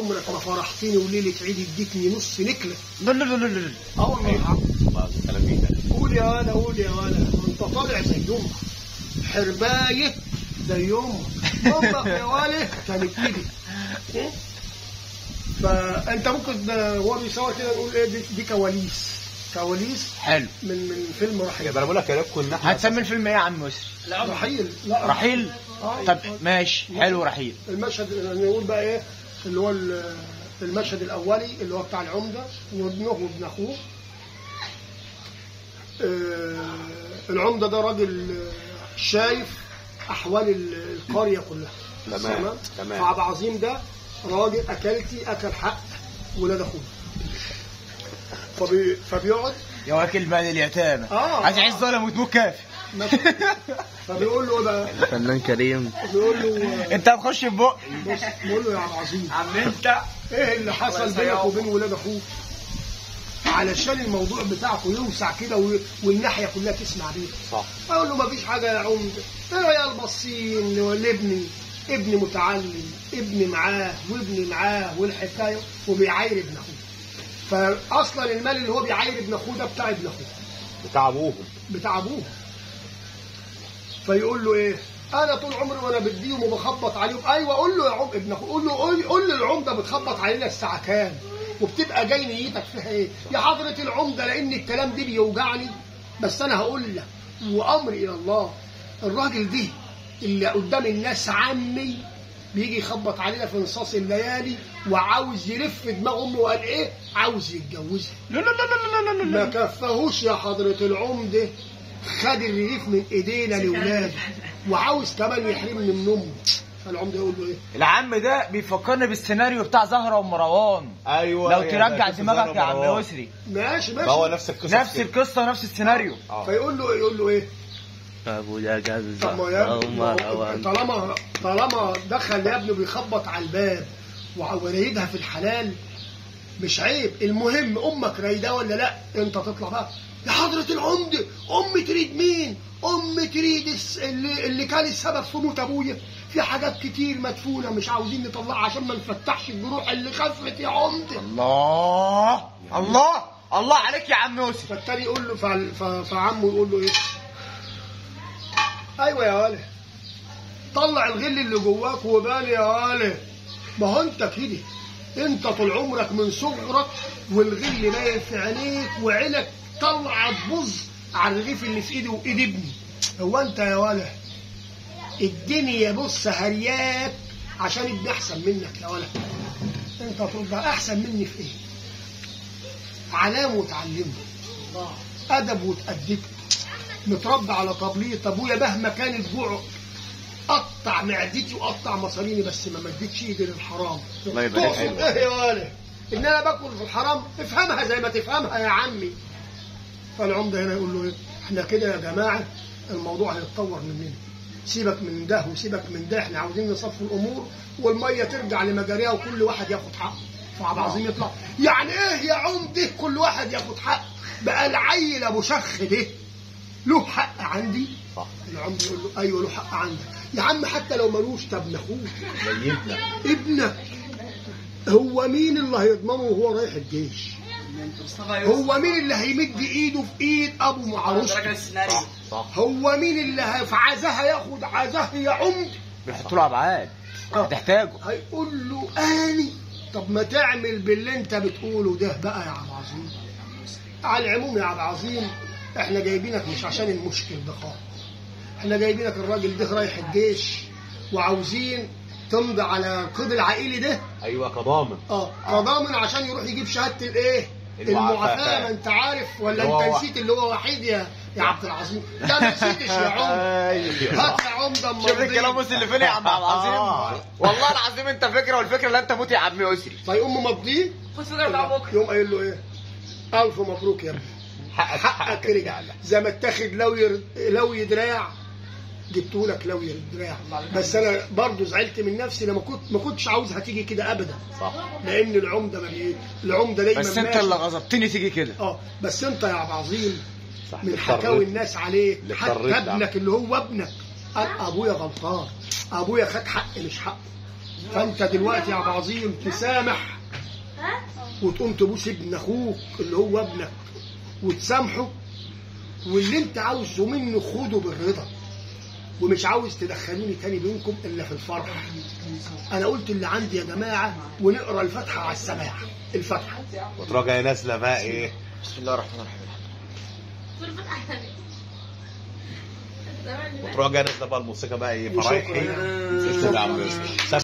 عمرك ما فرحتني وليله عيد اديتني نص نكله لا لا لا لا لا اه والله العظيم. الله كلام ده قول يا ولا قول يا ولا انت طالع زي امك حربايه زي امك امك يا ولا كانت كده فانت ممكن هو بيصور كده نقول ايه دي, دي كواليس كواليس حلو من من فيلم رحيل يبقى انا بقول لك يا ريتكم ان احنا هتسمي الفيلم ايه يا عم يسري رحيل لا رحيل آه. طب ماشي حلو رحيل المشهد نقول بقى ايه اللي هو ال- المشهد الاولي اللي هو بتاع العمده وابنه وابن اخوه آه، العمده ده راجل آه، شايف احوال ال- القريه كلها تمام، تمام. فعبد العظيم ده راجل اكلتي اكل حق ولاد اخوه فبي فبيقعد يا واكل مال اليتامى آه. عايز عايز ظلم وتموت كافي فبيقول له بقى فنان كريم بيقول له انت هتخش في بق بص بيقول له يا عبد العظيم عم انت ايه اللي حصل بينك وبين ولاد اخوك علشان الموضوع بتاعكم يوسع كده و- والناحيه كلها تسمع بيه صح اقول له مفيش حاجه يا عمده العيال باصين لابني ابني متعلم ابني معاه وابني معاه والحكايه وبيعاير ابن اخوه فاصلا المال اللي هو بيعاير ابن اخوه ده بتاع ابن اخوه بتاع ابوهم بتاع ابوه فيقول له ايه انا طول عمري وانا بديهم وبخبط عليهم ايوه قول له يا عم ابن اخوه قول له قول, قول للعمده بتخبط علينا الساعه كام وبتبقى جاي نيتك فيها ايه يا حضره العمده لان الكلام ده بيوجعني بس انا هقول لك وامري الى الله الراجل ده اللي قدام الناس عمي بيجي يخبط علينا في نصاص الليالي وعاوز يلف دماغ امه وقال ايه عاوز يتجوزها لا لا لا لا لا لا ما لا كفاهوش يا حضرة العمدة خد الرغيف من ايدينا لاولاده وعاوز كمان يحرمني من امه فالعمدة يقول له ايه العم ده بيفكرني بالسيناريو بتاع زهرة ومروان ايوه لو يا ترجع ده دماغك قصة يا عم مروان. يسري ماشي ماشي ما هو نفس القصه نفس القصة ونفس السيناريو اه فيقول له يقول له ايه ابو ده جزة طب ما يا ابني ما هو مروان طالما طالما دخل يا ابني بيخبط على الباب وع- ورايدها في الحلال مش عيب المهم امك رايده ولا لا انت تطلع بقى يا حضرة العمدة امي تريد مين امي تريد الس- اللي, اللي كان السبب في موت ابويا في حاجات كتير مدفونة مش عاوزين نطلعها عشان ما نفتحش الجروح اللي خفت يا عمدة الله الله الله عليك يا عم يسري فالتاني يقول له فع- ف- فعمه يقول له ايه ايوه يا ولد طلع الغل اللي جواك وبال يا ولد ما هو انت كده انت طول عمرك من صغرك والغل باين في عينيك وعينك طالعه تبظ على الرغيف اللي في ايدي وايد ابني هو انت يا ولد الدنيا بص هرياك عشان ابني احسن منك يا ولد انت تبقى احسن مني في ايه علام وتعلمه ادب وتأدبه متربى على طبلية ابويا مهما كان الجوع قطع معدتي وقطع مصاريني بس ما مدتش ايدي للحرام الله يبارك تقصد فيك. ايه يا ولد ان انا باكل في الحرام افهمها زي ما تفهمها يا عمي فالعمده هنا يقول له ايه احنا كده يا جماعه الموضوع هيتطور مننا سيبك من ده وسيبك من ده احنا عاوزين نصفي الامور والميه ترجع لمجاريها وكل واحد ياخد حقه فعبد العظيم يطلع يعني ايه يا عمده كل واحد ياخد حق بقى العيل ابو شخ ده له حق عندي صح العمده يقول له ايوه له حق عندك يا عم حتى لو ملوش طب ناخوه زي ابنك ابنك هو مين اللي هيضمنه وهو رايح الجيش هو مين اللي هيمد ايده في ايد ابو معروسته صح صح هو مين اللي هي- في عزاها ياخد عزاه يا عمد بيحطوا له ابعاد هتحتاجه هيقول له اني طب ما تعمل باللي انت بتقوله ده بقى يا عبد العظيم على العموم يا عبد العظيم احنا جايبينك مش عشان المشكل ده خالص احنا جايبينك الراجل ده رايح الجيش وعاوزين تمضي على القيد العائلي ده ايوه كضامن اه كضامن عشان يروح يجيب شهاده الايه؟ المعافاة. المعافاه ما انت عارف ولا اللي هو انت واحد. نسيت اللي هو وحيد يا يا عبد العظيم لا ما نسيتش يا عمر هات يا عمده أما شوف أمضي. الكلام وصل لفين يا عم عبد العظيم والله العظيم انت فكره والفكره لا انت موت يا عم يسري فيقوم ممضيه خد فكرة بتاع بكرة يقوم قايل له ايه؟ الف مبروك يا ابني حقك حقك رجع زي ما اتاخد لوي لوي دراع جبته لك لوي دراع بس انا برضه زعلت من نفسي لما كنت ما كنتش عاوزها تيجي كده ابدا صح لان العمده ما بي... العمده دايما بس انت ماشي. اللي غضبتني تيجي كده اه بس انت يا عبد العظيم صح من اللي حكاوي اضطريت. الناس عليك اللي حتى اضطريت نعم. ابنك اللي هو ابنك قال ابويا غلطان ابويا خد حق مش حقه فانت دلوقتي يا ابو عظيم تسامح وتقوم تبوس ابن اخوك اللي هو ابنك وتسامحه واللي انت عاوزه منه خده بالرضا ومش عاوز تدخلوني تاني بينكم الا في الفرح انا قلت اللي عندي يا جماعه ونقرا الفاتحه على السماع الفاتحه وتروح جاي نازله بقى ايه بسم الله الرحمن الرحيم وتروح جاي نازله بقى الموسيقى بقى ايه وشكرا. فرايحي تسلم يا عم يوسف